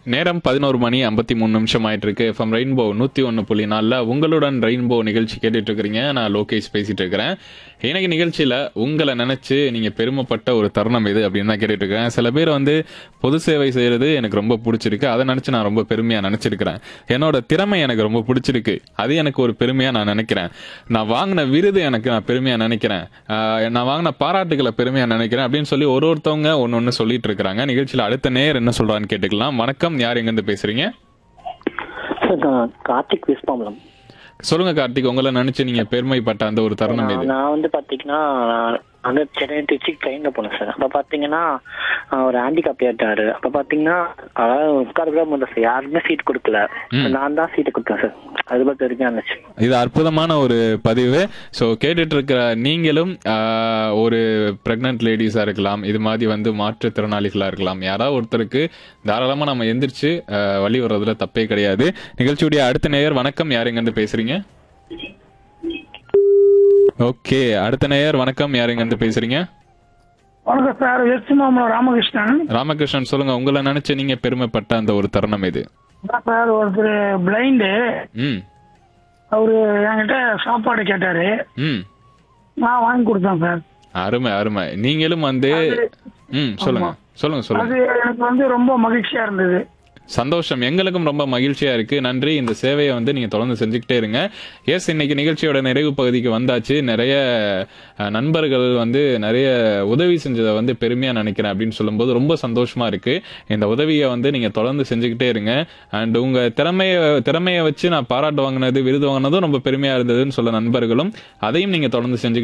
நேரம் பதினோரு மணி ஐம்பத்தி மூணு நிமிஷம் ஆயிட்டு இருக்கு எஃப்எம் ரெயின்போ நூத்தி ஒன்று புள்ளி நாலில் உங்களுடன் ரெயின்போ நிகழ்ச்சி கேட்டுட்டு இருக்கிறீங்க நான் லோகேஷ் பேசிட்டு இருக்கிறேன் இன்னைக்கு நிகழ்ச்சியில உங்களை நினைச்சு நீங்க பெருமைப்பட்ட ஒரு தருணம் இது அப்படின்னு தான் கேட்டுட்டு இருக்கிறேன் சில பேர் வந்து பொது சேவை செய்யறது எனக்கு ரொம்ப பிடிச்சிருக்கு அதை நினைச்சு நான் ரொம்ப பெருமையா நினைச்சிருக்கிறேன் என்னோட திறமை எனக்கு ரொம்ப பிடிச்சிருக்கு அது எனக்கு ஒரு பெருமையா நான் நினைக்கிறேன் நான் வாங்கின விருது எனக்கு நான் பெருமையா நினைக்கிறேன் ஆஹ் நான் வாங்கின பாராட்டுகளை பெருமையா நினைக்கிறேன் அப்படின்னு சொல்லி ஒரு ஒருத்தவங்க ஒன்னு ஒன்னு சொல்லிட்டு இருக்கிறாங்க நிகழ்ச்சியில அடுத்த நேர் என்ன சொல்றான்னு கேட்டுக்கலாம் வணக்கம் யார் எங்க இருந்து பேசுறீங்க சார் நான் கார்த்திக் விஸ்வாமலம் சொல்லுங்க கார்த்திக் உங்களை நினைச்சு நீங்க பெருமைப்பட்ட அந்த ஒரு தருணம் இது நான் வந்து பாத்தீங்கன்னா நான் வந்து சென்னை திருச்சி ட்ரெயின்ல போனேன் சார் அப்ப பாத்தீங்கன்னா ஆஹ், ஒரு ஹேண்டிகாப் ஏற்றாரு அப்ப பாத்தீங்கன்னா அதாவது உட்கார கூட முடியல சார் யாருமே சீட் கொடுக்கல நான் தான் சீட்டு கொடுத்தேன் சார் அது பத்தி வரைக்கும் இருந்துச்சு இது அற்புதமான ஒரு பதிவு ஸோ கேட்டுட்டு இருக்கிற நீங்களும் ஆஹ், ஒரு பிரெக்னன்ட் லேடிஸா இருக்கலாம் இது மாதிரி வந்து மாற்றுத்திறனாளிகளா இருக்கலாம் யாராவது ஒருத்தருக்கு தாராளமா நம்ம எந்திரிச்சு ஆஹ், வழி வர்றதுல தப்பே கிடையாது நிகழ்ச்சியுடைய அடுத்த நேயர் வணக்கம் யார் எங்க இருந்து பேசுறீங்க ஓகே அடுத்த நேயர் வணக்கம் யார் எங்க இருந்து பேசுறீங்க வணக்கம் சார் வெஸ்ட் மாமலம் ராமகிருஷ்ணன் ராமகிருஷ்ணன் சொல்லுங்க உங்களை நினைச்சு நீங்க பெருமைப்பட்ட அந்த ஒரு தருணம் இது அதான் சார் ஒருத்தர் பிளைண்டு ம் அவரு என்கிட்ட சாப்பாடு கேட்டாரு ம் நான் வாங்கி கொடுத்தேன் சார் அருமை அருமை நீங்களும் வந்து ம் சொல்லுங்க சொல்லுங்க சொல்லுங்க அது எனக்கு வந்து ரொம்ப மகிழ்ச்சியா இருந்தது சந்தோஷம் எங்களுக்கும் ரொம்ப மகிழ்ச்சியா இருக்கு நன்றி இந்த சேவையை வந்து நீங்க தொடர்ந்து செஞ்சுக்கிட்டே இருங்க எஸ் இன்னைக்கு நிகழ்ச்சியோட நிறைவு பகுதிக்கு வந்தாச்சு நிறைய அஹ், நண்பர்கள் வந்து நிறைய உதவி செஞ்சதை வந்து பெருமையா நினைக்கிறேன் அப்படின்னு சொல்லும்போது ரொம்ப சந்தோஷமா இருக்கு இந்த உதவியை வந்து நீங்க தொடர்ந்து செஞ்சுக்கிட்டே இருங்க அண்ட் உங்க திறமைய திறமையை வச்சு நான் பாராட்டு வாங்கினது விருது வாங்கினதும் ரொம்ப பெருமையா இருந்ததுன்னு சொல்ல நண்பர்களும் அதையும் நீங்க தொடர்ந்து செஞ்சுக்கிட்டே